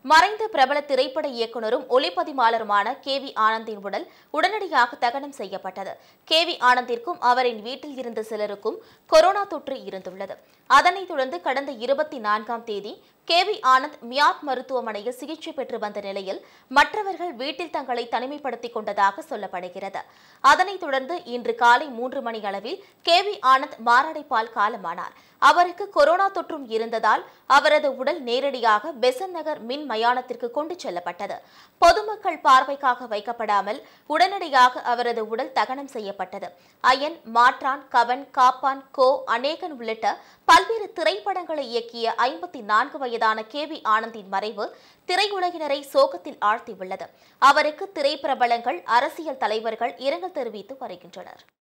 மறைந்த பிரபல திரைப்பட இயக்குனரும் ஒளிப்பதிவாளருமான கே வி ஆனந்தின் உடல் உடனடியாக தகனம் செய்யப்பட்டது கே வி ஆனந்திற்கும் அவரின் வீட்டில் இருந்த சிலருக்கும் கொரோனா தொற்று இருந்துள்ளது அதனைத் தொடர்ந்து கடந்த இருபத்தி நான்காம் தேதி கே வி ஆனந்த் மியாட் மருத்துவமனையில் சிகிச்சை பெற்று வந்த நிலையில் மற்றவர்கள் வீட்டில் தங்களை தனிமைப்படுத்திக் கொண்டதாக சொல்லப்படுகிறது அதனைத் தொடர்ந்து இன்று காலை மூன்று மணி அளவில் கே வி ஆனந்த் மாரடைப்பால் காலமானார் அவருக்கு கொரோனா தொற்றும் இருந்ததால் அவரது உடல் நேரடியாக பெசன் நகர் மின் மயானத்திற்கு கொண்டு செல்லப்பட்டது பொதுமக்கள் பார்வைக்காக வைக்கப்படாமல் உடனடியாக அவரது உடல் தகனம் செய்யப்பட்டது அயன் மாற்றான் கவன் காப்பான் கோ அநேகன் உள்ளிட்ட பல்வேறு திரைப்படங்களை இயக்கிய ஐம்பத்தி நான்கு வயதான கே வி ஆனந்தின் மறைவு திரையுலகினரை சோகத்தில் ஆழ்த்தியுள்ளது அவருக்கு திரைப்பிரபலங்கள் அரசியல் தலைவர்கள் இரங்கல் தெரிவித்து வருகின்றனர்